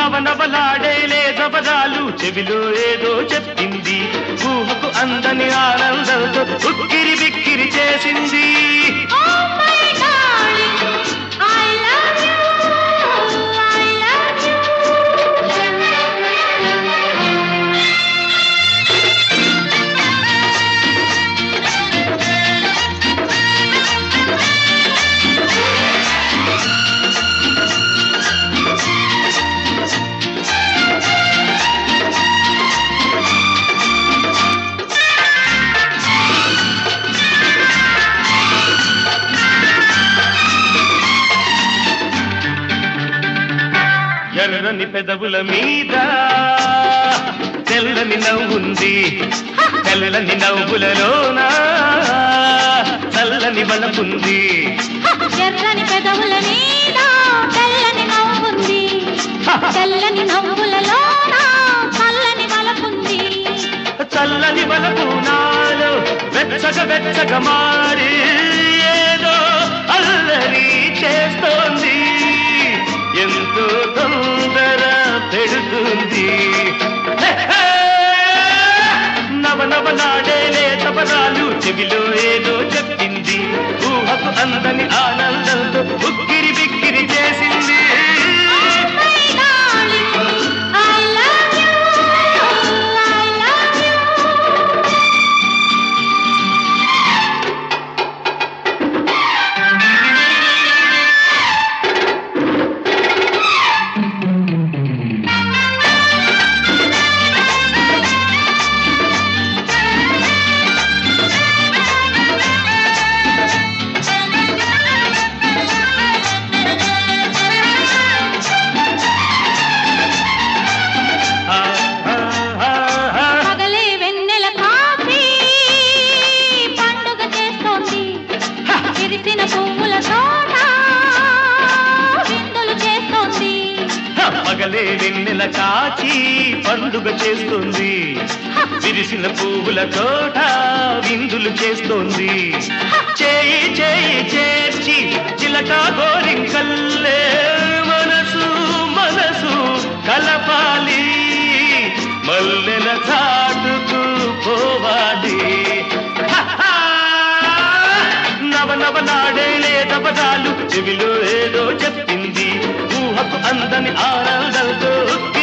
నవనవలాడే లేదవరాలు చెవిలో ఏదో చెప్పింది ఊహకు అందని ఆనందంతో ఉక్కిరి బిక్కిరి చేసింది Oh my darling, I love you, I love you. ఎర్రని పెదవుల మీద తెల్లని నవ్వుంది తెల్లని నవ్వులలోన చల్లని బలపుంది ఎర్రని పెదవుల మీద తెల్లని నవ్వుంది తెల్లని నవ్వులలోన చల్లని వలపుంది చల్లని బలపు నాలో వెచ్చగ వెచ్చగ మారి ఏదో అల్లరి చేస్తోంది ఎంతో తొందర పెడుతుంది హే, హే! నవనవలాడే లేతపరాలు చెవిలో ఏదో చెప్పింది ఊహకు అందని ఆనందంతో ఉక్కిరి బిక్కిరి చేసింది My darling, I love you, I love you. ఆ, ఆ, ఆ, ఆ. పగలే వెన్నెల కాఫీ పండుగ చేస్తోంది విరిసిన పువ్వుల తోట విందులు చేస్తోంది పగలే వెన్నెల కాచి పండుగ చేస్తుంది విరిసిన పువ్వుల తోట విందులు చేస్తోంది చేయి చేయి చేర్చి చిలక గోరింకల్లే మనసు మనసు కలపాలి మల్లెల చాటుకు పోవాలి నవనవలాడే లేదవరాలు చెవిలో ఏదో చెప్పింది ఊహకు అందని ఆనందంతో